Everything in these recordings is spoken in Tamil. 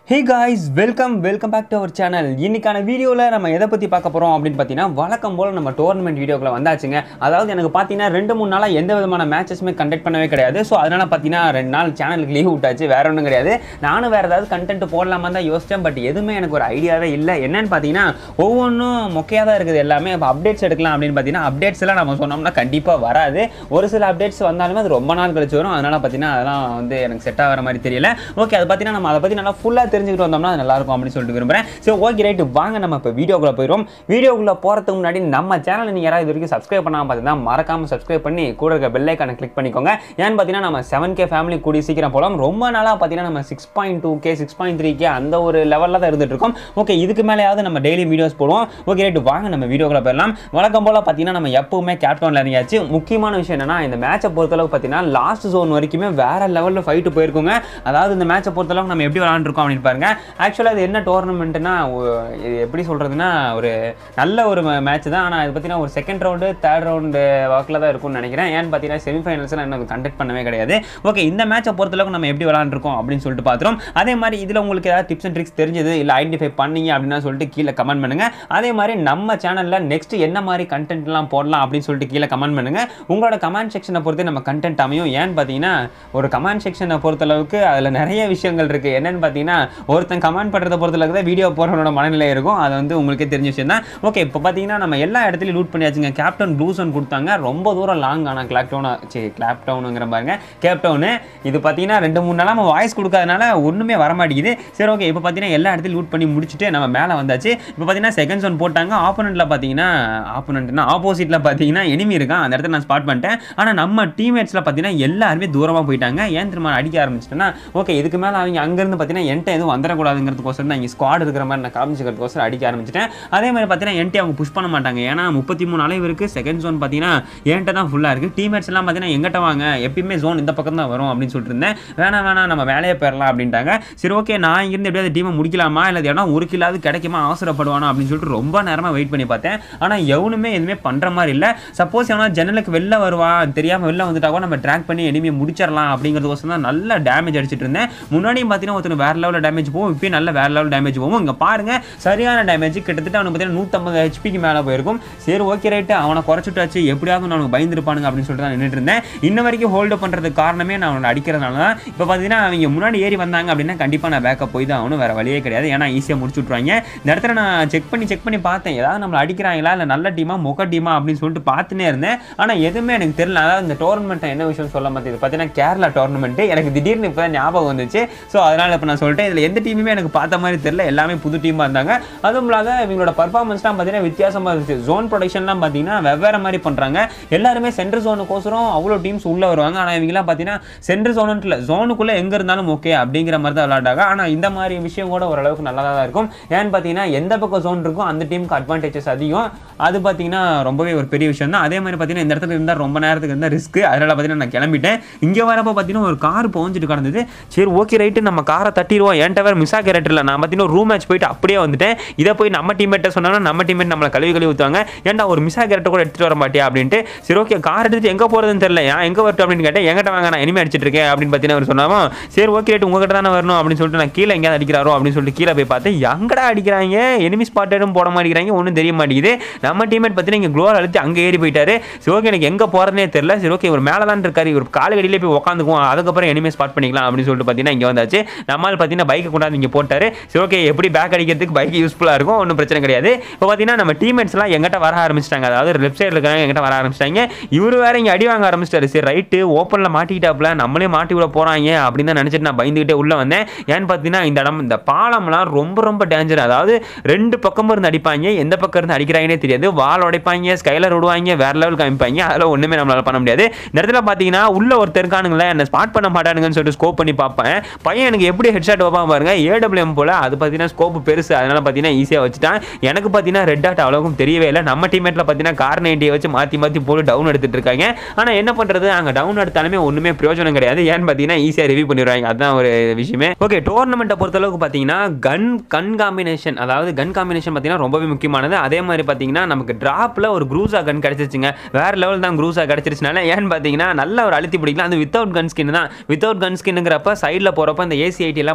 hey guys welcome welcome back to our channel இன்னைக்கான வீடியோவில் நம்ம எதை பற்றி பார்க்க போகிறோம் அப்படின்னு பார்த்தீங்கன்னா வழக்கம் போல் நம்ம டோர்னமெண்ட் வீடியோக்குள்ள வந்தாச்சுங்க அதாவது எனக்கு பார்த்தீங்கன்னா ரெண்டு மூணு நாளாக எந்த விதமான மேட்சஸுமே கண்டக்ட் பண்ணவே கிடையாது ஸோ அதனால் பார்த்தீங்கன்னா ரெண்டு நாள் சேனலுக்கு லீவ் விட்டாச்சு வேற ஒன்றும் கிடையாது நானும் வேறு ஏதாவது கண்டென்ட் போடலாமா தான் யோசித்தேன் பட் எதுவுமே எனக்கு ஒரு ஐடியாவே இல்லை என்னன்னு பார்த்தீங்கன்னா ஒவ்வொன்றும் மொக்கையாக தான் இருக்குது எல்லாமே இப்போ அப்டேட்ஸ் எடுக்கலாம் அப்படின்னு பார்த்தீங்கன்னா அப்டேட்ஸ் எல்லாம் நம்ம சொன்னோம்னா கண்டிப்பாக வராது ஒரு சில அப்டேட்ஸ் வந்தாலுமே அது ரொம்ப நாள் கழிச்சு வரும் அதனால் பார்த்தீங்கன்னா அதெல்லாம் வந்து எனக்கு செட் ஆகிற மாதிரி தெரியல ஓகே அதை பார்த்தீங்கன்னா நம்ம அதை பற்றி நல்லா ஃபுல்லாக தெரிஞ்சுக்கிட்டு வந்தோம்னா அது நல்லா இருக்கும் அப்படின்னு சொல்லிட்டு விரும்புகிறேன் சரி ஓகே ரைட்டு வாங்க நம்ம இப்போ வீடியோக்குள்ளே போயிடும் வீடியோக்குள்ளே போகிறதுக்கு முன்னாடி நம்ம சேனலை நீங்கள் யாராவது இது வரைக்கும் சப்ஸ்கிரைப் பண்ணாமல் பார்த்தீங்கன்னா மறக்காமல் சப்ஸ்கிரைப் பண்ணி கூட இருக்க பெல் ஐக்கானை கிளிக் பண்ணிக்கோங்க ஏன்னு பார்த்தீங்கன்னா நம்ம செவன் கே ஃபேமிலி கூடி சீக்கிரம் போகலாம் ரொம்ப நாளாக பார்த்தீங்கன்னா நம்ம six point two K six point three K அந்த ஒரு லெவலில் தான் இருந்துட்டு இருக்கோம் ஓகே இதுக்கு மேலேயாவது நம்ம டெய்லி வீடியோஸ் போடுவோம் ஓகே ரைட்டு வாங்க நம்ம வீடியோக்குள்ளே போயிடலாம் வழக்கம் போல் பார்த்தீங்கன்னா நம்ம எப்பவுமே கேப்டவுனில் இறங்கியாச்சு முக்கியமான விஷயம் என்னன்னா இந்த மேட்சை பொறுத்தளவுக்கு பார்த்தீங்கன்னா லாஸ்ட் ஜோன் வரைக்குமே வேற லெவலில் ஃபைட்டு போயிருக்குங்க அதாவது இந்த மேட்சை பொறுத்தளவுக்கு நம்ம எப்படி விளாண்டுருக்கோம் அப்படின்னு பாருங்க ஆக்சுவலாக அது என்ன டோர்னமெண்ட்னா இது எப்படி சொல்கிறதுனா ஒரு நல்ல ஒரு மேட்ச் தான் ஆனால் இது பார்த்தீங்கன்னா ஒரு செகண்ட் ரவுண்டு தேர்ட் ரவுண்டு வாக்கில் தான் இருக்கும்னு நினைக்கிறேன் ஏன்னு பார்த்தீங்கன்னா செமிஃபைனல்ஸ்லாம் இன்னும் கண்டக்ட் பண்ணவே கிடையாது ஓகே இந்த மேட்சை பொறுத்தளவுக்கு நம்ம எப்படி விளாண்டுருக்கோம் அப்படின்னு சொல்லிட்டு பார்த்துரும் அதே மாதிரி இதில் உங்களுக்கு ஏதாவது டிப்ஸ் அண்ட் ட்ரிக்ஸ் தெரிஞ்சது இல்லை ஐடென்டிஃபை பண்ணீங்க அப்படின்னா சொல்லிட்டு கீழே கமெண்ட் பண்ணுங்க அதே மாதிரி நம்ம சேனலில் நெக்ஸ்ட் என்ன மாதிரி கண்டென்ட்லாம் போடலாம் அப்படின்னு சொல்லிட்டு கீழே கமெண்ட் பண்ணுங்க உங்களோட கமெண்ட் செக்ஷனை பொறுத்து நம்ம கண்டென்ட் அமையும் ஏன்னு பார்த்தீங்கன்னா ஒரு கமெண்ட் செக்ஷனை பொறுத்தளவுக்கு அதில் நிறைய விஷயங்கள் இருக்குது என்னன்னு பார்த்தீங்கன்னா ஒருத்தன் கமெண்ட் பண்ணுறத பொறுத்தளவுக்கு தான் வீடியோ போடுறவனோட மனநிலை இருக்கும் அது வந்து உங்களுக்கே தெரிஞ்ச விஷயம் தான் ஓகே இப்போ பார்த்தீங்கன்னா நம்ம எல்லா இடத்துலையும் லூட் பண்ணியாச்சுங்க கேப்டன் ப்ளூ ஒன் கொடுத்தாங்க ரொம்ப தூரம் லாங் ஆனால் கிளாக் டவுனா சரி கிளாப் டவுனுங்கிற பாருங்க கேப் டவுனு இது பார்த்தீங்கன்னா ரெண்டு மூணு நாளாக நம்ம வாய்ஸ் கொடுக்காதனால ஒன்றுமே வர மாட்டேங்குது சரி ஓகே இப்போ பார்த்தீங்கன்னா எல்லா இடத்துலையும் லூட் பண்ணி முடிச்சுட்டு நம்ம மேலே வந்தாச்சு இப்போ பார்த்தீங்கன்னா செகண்ட் ஒன் போட்டாங்க ஆப்போனண்ட்டில் பார்த்தீங்கன்னா ஆப்போனண்ட்னா ஆப்போசிட்டில் பார்த்தீங்கன்னா எனிமி இருக்கான் அந்த இடத்துல நான் ஸ்பாட் பண்ணிட்டேன் ஆனால் நம்ம டீம்மேட்ஸில் பார்த்தீங்கன்னா எல்லாருமே தூரமாக போயிட்டாங்க ஏன் திரும்ப அடிக்க ஆரம்பிச்சிட்டேன்னா ஓகே இதுக்கு மேலே அவங்க அங்கேருந்து பார்த்தீங்கன்னா என்கிட்ட எதுவும் வந்துடக்கூடாதுங்கிறதுக்கோசரம் தான் இங்கே ஸ்குவாட் இருக்கிற மாதிரி நான் காமிச்சிக்கிறதுக்கோசரம் அடிக்க ஆரம்பிச்சிட்டேன் அதே மாதிரி பார்த்தீங்கன்னா என்கிட்ட அவங்க புஷ் பண்ண மாட்டாங்க ஏன்னா முப்பத்தி மூணு அளவு இருக்குது செகண்ட் ஜோன் பார்த்தீங்கன்னா என்கிட்ட தான் ஃபுல்லாக இருக்குது டீம்மேட்ஸ் எல்லாம் பார்த்தீங்கன்னா எங்கிட்ட வாங்க எப்பயுமே ஜோன் இந்த பக்கம் தான் வரும் அப்படின்னு சொல்லிட்டு இருந்தேன் வேணாம் வேணாம் நம்ம வேலையை பெறலாம் அப்படின்ட்டாங்க சரி ஓகே நான் இங்கிருந்து எப்படியாவது டீமை முடிக்கலாமா இல்லை இடம் ஒரு கிலாவது கிடைக்குமா அவசரப்படுவானா அப்படின்னு சொல்லிட்டு ரொம்ப நேரமாக வெயிட் பண்ணி பார்த்தேன் ஆனால் எவனுமே எதுவுமே பண்ணுற மாதிரி இல்லை சப்போஸ் எவனா ஜன்னலுக்கு வெளில வருவான் தெரியாமல் வெளில வந்துட்டா கூட நம்ம ட்ராக் பண்ணி எனிமையை முடிச்சிடலாம் அப்படிங்கிறதுக்கோசம் தான் நல்ல டேமேஜ் அடிச்சிட்டு இருந்தேன் முன்னாடியும் பார்த்தீங்கன்னா ஒருத்தர் வேற லெவலில் டேமேஜ் போகும் இப்பயும் நல்ல வேற லெவல் டேமேஜ் போகும் இங்கே பாருங்க சரியான டேமேஜ் கிட்டத்தட்ட அவனுக்கு பார்த்தீங்கன்னா நூற்றம்பது ஹெச்பிக்கு மேலே போயிருக்கும் சரி ஓகே ரைட்டு அவனை குறைச்சிட்டாச்சு எப்படியாவது அவனுக்கு பயந்துருப்பானுங்க அப்படின்னு சொல்லிட்டு தான் நின்றுட்டு இருந்தேன் இன்ன வரைக்கும் ஹோல்டு பண்ணுறதுக்கு காரணமே நான் அவனை அடிக்கிறதுனால தான் இப்போ பார்த்தீங்கன்னா அவங்க முன்னாடி ஏறி வந்தாங்க அப்படின்னா கண்டிப்பாக நான் பேக்கப் போய் தான் அவனும் வேறு வழியே கிடையாது ஏன்னா ஈஸியாக முடிச்சு விட்ருவாங்க இந்த இடத்துல நான் செக் பண்ணி செக் பண்ணி பார்த்தேன் ஏதாவது நம்மளை அடிக்கிறாங்களா இல்லை நல்ல டீமா மொக்க டீமா அப்படின்னு சொல்லிட்டு பார்த்துனே இருந்தேன் ஆனால் எதுவுமே எனக்கு தெரியல அதாவது இந்த டோர்னமெண்ட் என்ன விஷயம் சொல்ல மாட்டேது பார்த்தீங்கன்னா கேரளா டோர்னமெண்ட் எனக்கு திடீர்னு இப்போ ஞாபகம் வந்துச்சு ஸோ அதனால் இப்போ நான் சொல்லிட்டேன் இதில் எந்த டீமுமே எனக்கு பார்த்த மாதிரி தெரியல எல்லாமே புது டீமாக இருந்தாங்க அதுவும் இல்லாத இவங்களோட பர்ஃபார்மன்ஸ்லாம் பார்த்தீங்கன்னா வித்தியாசமாக இருந்துச்சு ஜோன் ப்ரொடக்ஷன்லாம் பார்த்தீங்கன்னா வெவ்வேறு மாதிரி பண்ணுறாங்க எல்லாருமே சென்ட்ரல் ஜோனுக்கோசரம் அவ்வளோ டீம்ஸ் உள்ளே வருவாங்க ஆனால் இவங்கலாம் பார்த்தீங்கன்னா சென்ட்ரல் ஜோனுன்ட்டு இல்லை ஜோனுக்குள்ளே எங்கே இருந்தாலும் ஓகே அப்படிங்கிற மாதிரி தான் விளாண்டாங்க ஆனால் இந்த மாதிரி விஷயம் கூட ஓரளவுக்கு நல்லா தான் இருக்கும் ஏன்னு பார்த்தீங்கன்னா எந்த பக்கம் ஜோன் இருக்கும் அந்த டீமுக்கு அட்வான்டேஜஸ் அதிகம் அது பார்த்தீங்கன்னா ரொம்பவே ஒரு பெரிய விஷயம் தான் அதே மாதிரி பார்த்தீங்கன்னா இந்த இடத்துல இருந்தால் ரொம்ப நேரத்துக்கு இருந்தால் ரிஸ்க் அதனால் பார்த்தீங்கன்னா நான் கிளம்பிட்டேன் இங்கே வரப்போ பார்த்தீங்கன்னா ஒரு கார் போஞ்சிட்டு கிடந்தது சரி ஓகே ரைட்டு நம்ம காரை தட்டிடுவோம் என்கிட்ட வேறு மிஸ் கேரக்டர் இல்லை நான் பார்த்தீங்கன்னா ரூம் மேட்ச் போயிட்டு அப்படியே வந்துட்டேன் இதை போய் நம்ம டீம்மேட்டை சொன்னாலும் நம்ம டீம்மேட் நம்மளை கழுவி கழுவி ஊற்றுவாங்க ஏன்டா ஒரு மிஸ்ஸா கேரக்டர் கூட எடுத்துகிட்டு வர மாட்டியா அப்படின்ட்டு சரி ஓகே கார் எடுத்துட்டு எங்கே போகிறதுன்னு தெரியல ஏன் எங்கே வரட்டும் அப்படின்னு கேட்டேன் எங்கிட்ட வாங்க நான் இனிமே அடிச்சிட்டு இருக்கேன் அப்படின்னு பார்த்தீங்கன்னா அவர் சொன்னாலும் சரி ஓகே ரைட்டு உங்ககிட்ட தானே வரணும் அப்படின்னு சொல்லிட்டு நான் கீழே எங்கேயாவது அடிக்கிறாரோ அப்படின்னு சொல்லிட்டு கீழே போய் பார்த்தேன் எங்கடா அடிக்கிறாங்க எனிமி ஸ்பாட்டடும் போட மாட்டேங்கிறாங்க ஒன்றும் தெரிய மாட்டேங்குது நம்ம டீம்மேட் பார்த்தீங்கன்னா இங்கே க்ளோர் அழுத்தி அங்கே ஏறி போயிட்டாரு சரி ஓகே எனக்கு எங்கே போகிறதுனே தெரியல சரி ஓகே இவர் மேலே தான் இருக்காரு இவர் காலகடியிலே போய் உட்காந்துக்குவோம் அதுக்கப்புறம் எனிமே ஸ்பாட் பண்ணிக்கலாம் அப்படின்னு சொல்லிட்டு பார்த்தீங்கன்னா இங்கே வந்தாச்சு நம்மால் பார்த்தீங்கன்னா பைக்கை கொண்டாந்து இங்கே போட்டார் சரி ஓகே எப்படி பேக் அடிக்கிறதுக்கு பைக் யூஸ்ஃபுல்லாக இருக்கும் ஒன்றும் பிரச்சனை கிடையாது இப்போ பார்த்தீங்கன்னா நம்ம டீம்மேட்ஸ்லாம் எங்கிட்ட வர ஆரம்பிச்சிட்டாங்க அதாவது லெஃப்ட் சைடில் இருக்காங்க எங்கிட்ட வர ஆரம்பிச்சிட்டாங்க இவர் வேற இங்கே அடி வாங்க ஆரம்பிச்சிட்டாரு சரி ரைட்டு ஓப்பனில் மாட்டிக்கிட்டாப்புல நம்மளே மாட்டி விட போகிறாங்க அப்படின்னு தான் நினச்சிட்டு நான் பயந்துக்கிட்டே உள்ளே வந்தேன் ஏன்னு பார்த்தீங்கன்னா இந்த இடம் இந்த பாலம்லாம் ரொம்ப ரொம்ப டேஞ்சர் அதாவது ரெண்டு பக்கமும் இருந்து அடிப்பாங்க எந்த பக்கம் இருந்து அடிக்கிறாங்கன்னே தெரியாது வால் உடைப்பாங்க ஸ்கைலர் விடுவாங்க வேற லெவல் காமிப்பாங்க அதில் ஒன்றுமே நம்மளால பண்ண முடியாது இந்த இடத்துல பார்த்தீங்கன்னா உள்ள ஒருத்தர் இருக்கானுங்களே என்ன ஸ்பாட் பண்ண மாட்டானுங்கன்னு சொல்லிட்டு ஸ்கோப் பண்ணி பார்ப்பேன் பையன் எனக்கு எப்படி ஹெட்ஷாட் வைப்பான் பாருங்க ஏடபிள்யூஎம் போல அது பார்த்தீங்கன்னா ஸ்கோப் பெருசு அதனால பார்த்தீங்கன்னா ஈஸியாக வச்சுட்டான் எனக்கு பார்த்தீங்கன்னா ரெட் டாட் அவ்வளோக்கும் தெரியவே இல்லை நம்ம டீமேட்டில் பார்த்தீங்கன்னா கார் நைன்டியை வச்சு மாற்றி மாற்றி போட்டு டவுன் எடுத்துட்டு இருக்காங்க ஆனால் என்ன பண்ணுறது அங்கே டவுன் எடுத்தாலுமே ஒன்றுமே பிரயோஜனம் கிடையாது ஏன்னு பார்த்தீங்கன்னா ஈஸியாக ரிவ்யூ பண்ணிடுவாங்க அதுதான் ஒரு விஷயமே ஓகே டோர்னமெண்ட்டை பொறுத்தளவுக்கு பார்த்தீங்கன்னா கன் கன் காம்பினேஷன் அதாவது கன் காம்பினேஷன் பார்த்தீங்கன்னா ரொம்பவே முக்கியமானது அதே மாதிரி பார்த்தீங்கன்னா நமக்கு ட்ராப்பில் ஒரு க்ரூஸா கன் கிடச்சிருச்சுங்க வேற லெவல் தான் க்ரூஸா கிடச்சிருச்சுனால ஏன்னு பார்த்தீங்கன்னா நல்ல ஒரு அழுத்தி பிடிக்கலாம் அது வித்தவுட் கன் ஸ்கின் தான் வித்தவுட் கன் ஸ்கின்னுங்கிறப்ப சைடில் போகிறப்ப இந்த ஏசி ஐடி எல்லாம் பார்த்தீங்கன்னா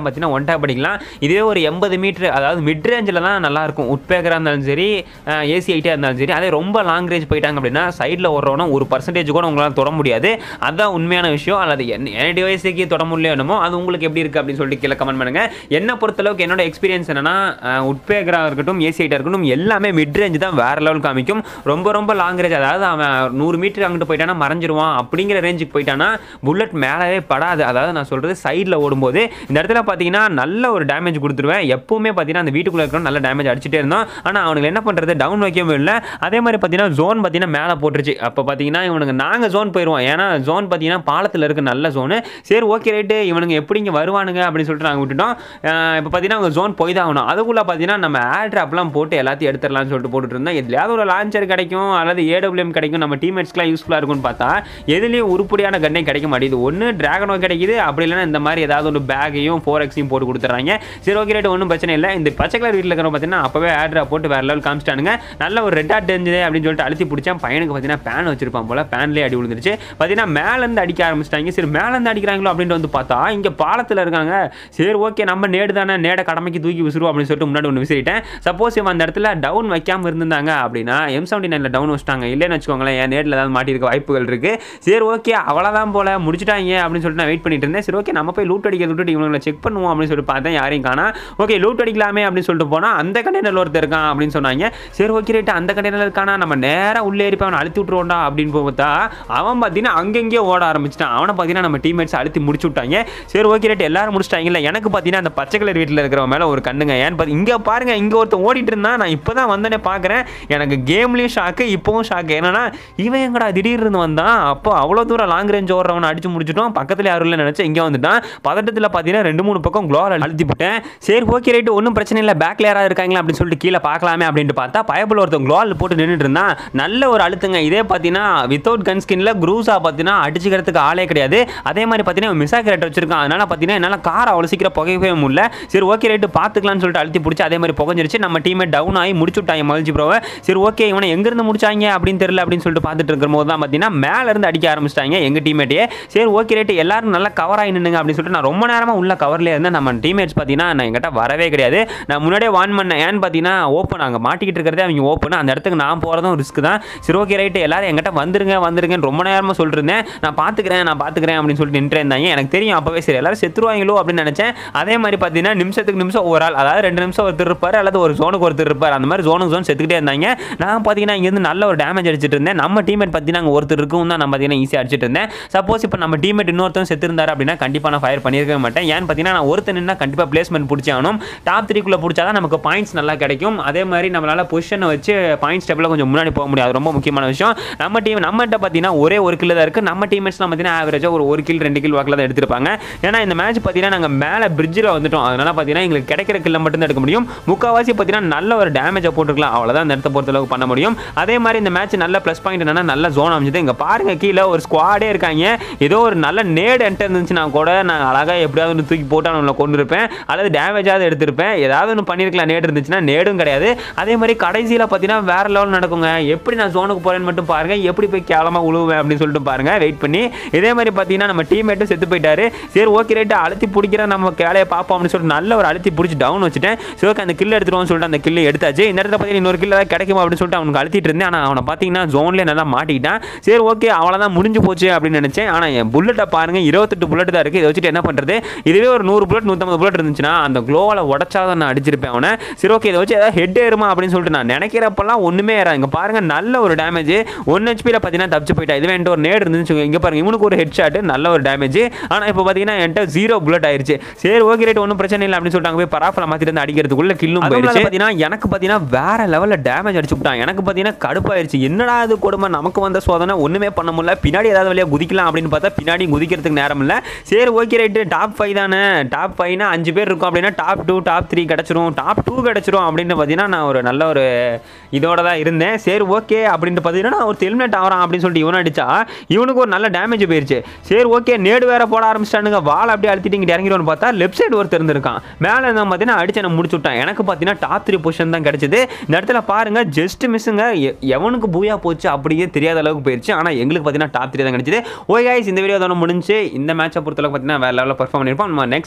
ஒன் டேப் அடிக்கலாம் இதே ஒரு எண்பது மீட்ரு அதாவது மிட் ரேஞ்சில் தான் நல்லாயிருக்கும் உட்பேக்கராக இருந்தாலும் சரி ஏசி ஐட்டியாக இருந்தாலும் சரி அதே ரொம்ப லாங் ரேஞ்ச் போயிட்டாங்க அப்படின்னா சைடில் ஓடுறவனா ஒரு பர்சன்டேஜ் கூட உங்களால் தொட முடியாது அதுதான் உண்மையான விஷயம் அல்லது என்ன என் டிவைஸுக்கு தொட முடியல என்னமோ அது உங்களுக்கு எப்படி இருக்குது அப்படின்னு சொல்லிட்டு கீழே கமெண்ட் பண்ணுங்கள் என்னை பொறுத்தளவுக்கு என்னோட எக்ஸ்பீரியன்ஸ் என்னன்னா உட்பேக்கராக இருக்கட்டும் ஏசி ஐட்டாக இருக்கட்டும் எல்லாமே மிட் ரேஞ்ச் தான் வேறு லெவல் காமிக்கும் ரொம்ப ரொம்ப லாங் ரேஞ்ச் அதாவது அவன் நூறு மீட்டர் அங்கிட்டு போயிட்டானா மறைஞ்சிருவான் அப்படிங்கிற ரேஞ்சுக்கு போயிட்டானா புல்லட் மேலவே படாது அதாவது நான் சொல்கிறது சைடில் ஓடும்போது இந்த இடத்துல பார்த்தீங்கன்னா நல்ல ஒரு டேமேஜ் கொடுத்துருவேன் எப்பவுமே பார்த்தீங்கன்னா அந்த வீட்டுக்குள்ளே இருக்கிற நல்ல டேமேஜ் அடிச்சுட்டே இருந்தோம் ஆனால் அவனுக்கு என்ன பண்ணுறது டவுன் வைக்கவும் இல்லை அதே மாதிரி பார்த்தீங்கன்னா ஜோன் பார்த்தீங்கன்னா மேலே போட்டுருச்சு அப்போ பார்த்தீங்கன்னா இவனுக்கு நாங்கள் ஜோன் போயிடுவோம் ஏன்னா ஜோன் பார்த்தீங்கன்னா பாலத்தில் இருக்க நல்ல ஜோனு சரி ஓகே ரைட்டு இவனுங்க எப்படி இங்கே வருவானுங்க அப்படின்னு சொல்லிட்டு நாங்கள் விட்டுட்டோம் இப்போ பார்த்தீங்கன்னா அவங்க ஜோன் போய் தான் ஆகணும் அதுக்குள்ளே பார்த்தீங்கன்னா நம்ம ஏர் ட்ராப்லாம் போட்டு எல்லாத்தையும் எடுத்துடலாம்னு சொல்லிட்டு போட்டுட்டு இருந்தோம் எதுலையாவது ஒரு லான்ச்சர் கிடைக்கும் அல்லது ஏடபிள்யூஎம் கிடைக்கும் நம்ம டீம்மேட்ஸ்க்குலாம் யூஸ்ஃபுல்லாக இருக்கும்னு பார்த்தா எதுலேயும் உருப்படியான கண்ணே கிடைக்க மாட்டேங்குது ஒன்று டிராகனோ கிடைக்குது அப்படி இல்லைன்னா இந்த மாதிரி ஏதாவது ஒரு பேக்கையும் ஃபோர் எக்ஸையும் போட்டு கொடுத்துட்றாங்க சரி ஓகே ரேட் ஒன்றும் பிரச்சனை இல்லை இந்த பச்சை கலர் வீட்டில் இருக்கிறவங்க பார்த்தீங்கன்னா அப்போவே ஏர் ட்ராப் போட்டு வேறு லெவல் காமிச்சிட்டானுங்க நல்ல ஒரு ரெட் ஆட் தெரிஞ்சது அப்படின்னு சொல்லிட்டு அழுத்தி பிடிச்சா பையனுக்கு பார்த்தீங்கன்னா பேன் வச்சிருப்பான் போல பேன்லேயே அடி விழுந்துருச்சு பார்த்தீங்கன்னா மேலேருந்து அடிக்க ஆரம்பிச்சிட்டாங்க சரி மேலேருந்து அடிக்கிறாங்களோ அப்படின்ட்டு வந்து பார்த்தா இங்கே பாலத்தில் இருக்காங்க சரி ஓகே நம்ம நேடு தானே நேட கடமைக்கு தூக்கி விசிறுவோம் அப்படின்னு சொல்லிட்டு முன்னாடி ஒன்று விசிறிட்டேன் சப்போஸ் இவன் அந்த இடத்துல டவுன் வைக்காமல் இருந்திருந்தாங்க அப்படின்னா எம் செவன்டி நைனில் டவுன் வச்சிட்டாங்க இல்லைன்னு வச்சுக்கோங்களேன் என் நேரில் ஏதாவது மாட்டியிருக்க வாய்ப்புகள் இருக்குது சரி ஓகே அவ்வளோதான் போல முடிச்சிட்டாங்க அப்படின்னு சொல்லிட்டு நான் வெயிட் பண்ணிட்டு இருந்தேன் சரி ஓகே நம்ம போய் லூட் அடிக்கிறது விட்டுட்டு இவங்களை செக் பண்ணுவோம் அப்படின்னு சொல்லிட்டு பார்த்தேன் யாரையும் காணா ஓகே லூட் அடிக்கலாமே அப்படின்னு சொல்லிட்டு போனால் அந்த கண்டெய்னர் ஒருத்தர் இருக்கான் அப்படின்னு சொன்னாங்க சரி ஓகே ரைட்டு அந்த கண்டெய்னர் இருக்கானா நம்ம நேராக உள்ளே ஏறி போய் அவனை அழுத்தி விட்டுருவோம்டா அப்படின்னு பார்த்தா அவன் பார்த்தீங்கன்னா அங்கங்கேயே ஓட ஆரம்பிச்சிட்டான் அவனை பார்த்தீங்கன்னா நம்ம டீம்மேட்ஸ் அழுத்தி முடிச்சு விட்டாங்க சரி ஓகே ரைட் எல்லாரும் முடிச்சிட்டாங்கல்ல எனக்கு பார்த்தீங்கன்னா அந்த பச்சை கலர் வீட்டில் இருக்கிறவன் மேலே ஒரு கண்ணுங்க ஏன்னு பார்த்து இங்கே பாருங்க இங்கே ஒருத்தன் ஓடிட்டு இருந்தான் நான் இப்போ தான் வந்தேனே பார்க்குறேன் எனக்கு கேம்லேயும் ஷாக்கு இப்போவும் ஷாக்கு என்னன்னா இவன் எங்கடா திடீர்னு வந்தான் அப்போ அவ்வளோ தூரம் லாங் ரேஞ்ச் ஓடுறவனை அடிச்சு முடிச்சிட்டோம் பக்கத்தில் யாரும் இல்லை நினச்சேன் இங்கே வந்துட்டான் பதட்டத்தில் பார்த்தீங்கன்னா ரெண்டு மூணு பக்கம் க்ளோவர் அழுத்தி விட்டேன் சரி ஓகே ரைட்டு ஒன்றும் பிரச்சனை இல்லை பேக்கில் யாராவது இருக்காங்களா அப்படின்னு சொல்லிட்டு கீழே பார்க்கலாமே அப்படின்ட்டு பார்த்தா பயபுல ஒருத்தன் க்ளோவில் போட்டு நின்றுட்டு இருந்தான் நல்ல ஒரு அழுத்துங்க இதே பார்த்தீங்கன்னா வித்தவுட் கன் ஸ்கின்ல க்ரூஸா பார்த்தீங்கன்னா அடிச்சுக்கிறதுக்கு ஆளே கிடையாது அதே மாதிரி பார்த்தீங்கன்னா மிஸ் ஆக்கிரேட் வச்சிருக்கான் அதனால பார்த்தீங்கன்னா என்னால் கார் அவ்வளோ சீக்கிரம் புகையவே முடியல சரி ஓகே ரைட்டு பார்த்துக்கலாம்னு சொல்லிட்டு அழுத்தி பிடிச்சி அதே மாதிரி புகஞ்சிருச்சு நம்ம டீமே டவுன் ஆகி முடிச்சு விட்டாங்க மகிழ்ச்சி ப்ரோவை சரி ஓகே இவனை எங்கேருந்து முடிச்சாங்க அப்படின்னு தெரியல அப்படின்னு சொல்லிட்டு பார்த்துட்டு இருக்கும்போது தான் பார்த்தீங்கன்னா மேல இருந்து அடிக்க ஆரம்பிச்சிட்டாங்க எங்கள் டீமேட்டே சரி ஓகே ரைட்டு எல்லாரும் நல்லா கவர் ஆகி நின்னுங்க அப்படின்னு சொல்லிட்டு நான் ரொம்ப நேரமாக உள்ள கவர்லேயே இருந்தேன் நம்ம டீமேட்ஸ் பார்த்தீங்கன்னா நான் எங்கிட்ட வரவே கிடையாது நான் முன்னாடியே வான் பண்ணேன் ஏன்னு பார்த்தீங்கன்னா ஓப்பன் அங்கே மாட்டிக்கிட்டு இருக்கிறதே அவங்க ஓப்பன் அந்த இடத்துக்கு நான் போகிறதும் ரிஸ்க் தான் சரி ஓகே ரைட்டு எல்லாரும் எங்கிட்ட வந்துருங்க வந்துருங்கன்னு ரொம்ப நேரமாக சொல்லிட்டு இருந்தேன் நான் பார்த்துக்கிறேன் நான் பார்த்துக்கிறேன் அப்படின்னு சொல்லிட்டு நின்று இருந்தாங்க எனக்கு தெரியும் அப்போவே சரி எல்லாரும் செத்துருவாங்களோ அப்படின்னு நினச்சேன் அதே மாதிரி பார்த்தீங்கன்னா நிமிஷத்துக்கு நிமிஷம் ஒரு ஆள் அதாவது ரெண்டு நிமிஷம் ஒருத்தர் இருப்பார் அல்லது ஒரு ஜோனுக்கு ஒருத்தர் இருப்பார் அந்த மாதிரி ஜோனுக்கு ஜோன் செத்துக்கிட்டே இருந்தாங்க நான் பார்த்தீங்கன்னா இங்கேருந்து நல்ல ஒரு டேமேஜ் அடிச்சிட்டு இருந்தேன் நம்ம டீமேட் பார்த்தீங்கன்னா அங்கே ஒருத்தர் இருக்கும் தான் நான் பார்த்தீங்கன்னா ஈஸியாக அடிச்சிட்டு இருந்தேன் சப்போஸ் இப்போ நம்ம டீமேட் இன்னொருத்தன் செத்துருந்தாரு அப்படின்னா கண்டிப்பாக நான் ஃபயர் பண்ணியிருக்கவே மாட்டேன் ஏன்னு பார்த்தீங்கன்னா நான் ஒருத்தர் நின்னா கண்டிப்பாக பிளேஸ்மெண்ட் பிடிச்சாகணும் டாப் த்ரீக்குள்ளே பிடிச்சா தான் நமக்கு பாயிண்ட்ஸ் நல்லா கிடைக்கும் அதே மாதிரி நம்மளால் பொசிஷனை வச்சு பாயிண்ட் ஸ்டெப்பில் கொஞ்சம் முன்னாடி போக முடியாது அது ரொம்ப முக்கியமான விஷயம் நம்ம டீம் நம்மகிட்ட பார்த்தீங்கன்னா ஒரே ஒரு கில் தான் இருக்குது நம்ம டீமேட்ஸ்லாம் பார்த்தீங்கன்னா ஆவரேஜாக ஒரு ஒரு கில் ரெண்டு கில் வாக்கில் தான் எடுத்திருப்பாங்க ஏன்னா இந்த மேட்ச் பார்த்தீங்கன்னா நாங்கள் மேலே பிரிட்ஜில் வந்துட்டோம் அதனால பார்த்தீங்கன்னா எங்களுக்கு கிடைக்கிற கில்ல மட்டும் தான் எடுக்க முடியும் முக்கால்வாசி பார்த்தீங்கன்னா நல்ல ஒரு டேமேஜை போட்டுருக்கலாம் அவ்வளோதான் இந்த இடத்த பொறுத்தளவுக்கு பண்ண முடியும் அதே மாதிரி இந்த மேட்ச் நல்ல ப்ளஸ் பாயிண்ட் என்னன்னா நல்ல ஜோன் அமைஞ்சது இங்கே பாருங்க கீழே ஒரு ஸ்குவாடே இருக்காங்க ஏதோ ஒரு நல்ல நேடு என்டர் இருந்துச்சுன்னா கூட நான் அழகாக எப்படியாவது ஒன்று தூக்கி போட்டு அவனை கொண்டு இருப்பேன் அல்லது டேமேஜாவது எடுத்திருப்பேன் ஏதாவது ஒன்று பண்ணியிருக்கலாம் நேடு இருந்துச்சுன்னா நேடும் கிடையாது அதே மாதிரி கடைசியில் பார்த்தீங்கன்னா வேற லெவல் நடக்குங்க எப்படி நான் ஜோனுக்கு போகிறேன்னு மட்டும் பாருங்க எப்படி போய் கேவலமாக உழுவேன் அப்படின்னு சொல்லிட்டு பாருங்க வெயிட் பண்ணி இதே மாதிரி பார்த்தீங்கன்னா நம்ம டீம்மேட்டும் செத்து போயிட்டாரு சரி ஓகே ரைட்டு அழுத்தி பிடிக்கிற நம்ம வேலையை பார்ப்போம் அப்படின்னு சொல்லிட்டு நல்ல ஒரு அழுத்தி பிடிச்சி டவுன் வச்சுட்டேன் சரி ஓகே அந்த கில் எடுத்துருவோம்னு சொல்லிட்டு அந்த கில்லை எடுத்தாச்சு இந்த இடத்துல பார்த்தீங்கன்னா இன்னொரு கில் ஏதாவது கிடைக்குமா அப்படின்னு சொல்லிட்டு அவனுக்கு அழுத்திட்டு இருந்தேன் ஆனால் அவனை பார்த்தீங்கன்னா ஜோன்லேயே நல்லா மாட்டிக்கிட்டான் சரி ஓகே அவ்வளோதான் முடிஞ்சு போச்சு அப்படின்னு நினச்சேன் ஆனால் என் புல்லட்டை பாருங்க இருபத்தெட்டு புல்லட் தான் இருக்குது இதை வச்சுட்டு என்ன பண்ணுறது இதுவே ஒரு நூறு புல்லட் நூற்றம்பது புல்லட் இருந்துச்சுன்னா அந்த க்ளோவில் உடச்சாதான் நான் அடிச்சிருப்பேன் அவனை சரி ஓகே இதை வச்சு ஏதாவது ஹெட் ஏறுமா அப்படின்னு சொல்லிட்டு நான் நினைக்கிறப்பெல்லாம் ஒன்றுமே ஏறாது இங்கே பாருங்க நல்ல ஒரு டேமேஜ் ஒன் ஹெச்பியில் பார்த்தீங்கன்னா தப்பிச்சு போயிட்டா இதுவே என்கிட்ட ஒரு நேடு இருந்துச்சு இங்கே பாருங்க இவனுக்கு ஒரு ஹெட் ஷாட் நல்ல ஒரு டேமேஜ் ஆனால் இப்போ பார்த்தீங்கன்னா என்கிட்ட ஜீரோ புல்லட் ஆயிருச்சு சரி ஓகே ரேட் ஒன்றும் பிரச்சனை இல்லை அப்படின்னு சொல்லிட்டு அங்கே போய் பராஃபில் மாற்றிட்டு வந்து அடிக்கிறதுக்குள்ள கில்லும் போயிடுச்சு பார்த்தீங்கன்னா எனக்கு பார்த்தீங்கன்னா வேற லெவலில் டேமேஜ் அடிச்சு விட்டான் எனக்கு பார்த்தீங்கன்னா கடுப்பாயிருச்சு என்னடா இது கொடுமை நமக்கு வந்த சோதனை ஒன்றுமே பண்ண முடியல பின்னாடி ஏதாவது வழியாக குதிக்கலாம் அப்படின்னு பார்த்தா பின்னாடி குதிக்கிறதுக்கு நேரம் இல்லை சரி ஓகே ரைட்டு டாப் ஃபைவ் தானே டாப் ஃபைவ்னா அஞ்சு பேர் இருக்கும் அப்படின்னா டாப் டூ டாப் த்ரீ கிடச்சிரும் டாப் டூ கிடச்சிரும் அப்படின்னு பார்த்தீங்கன்னா நான் ஒரு நல்ல ஒரு இதோட தான் இருந்தேன் சரி ஓகே அப்படின்ட்டு பார்த்தீங்கன்னா நான் ஒரு ஹெல்மெட் ஆகிறான் அப்படின்னு சொல்லிட்டு இவனை அடிச்சா இவனுக்கு ஒரு நல்ல டேமேஜ் போயிருச்சு சரி ஓகே நேடு வேற போட ஆரம்பிச்சிட்டானுங்க வால் அப்படியே அழுத்திட்டு இங்கிட்டு இறங்கிடுவோன்னு பார்த்தா லெஃப்ட் சைடு ஒருத்தர் இருந்திருக்கான் மேலே இருந்தால் பார்த்தீங்கன்னா அடிச்சு நான் முடிச்சு விட்டேன் எனக்கு பார்த்தீங்கன்னா டாப் த்ரீ பொசிஷன் தான் கிடச்சிது இந்த இடத்துல பாருங்க ஜஸ்ட் மிஸ்ஸுங்க எ- எவனுக்கு பூயா போச்சு அப்படியே தெரியாத அளவுக்கு போயிருச்சு ஆனால் எங்களுக்கு பார்த்தீங்கன்னா டாப் த்ரீ தான் கிடச்சிது ஓய் guys இந்த வீடியோ அதோட முடிஞ்சு இந்த மேட்சை பொறுத்தளவுக்கு பார்த்தீங்கன்னா வேற லெவலில் பர்ஃபார்ம் பண்ணியிருப்போம் நம்ம நெக்ஸ்ட் வீடியோ நாளை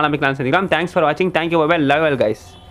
நாளாமிக்கலாம் சந்திக்கலாம் தேங்க்ஸ் ஃபார் வாட்சிங் thank you bye love well guys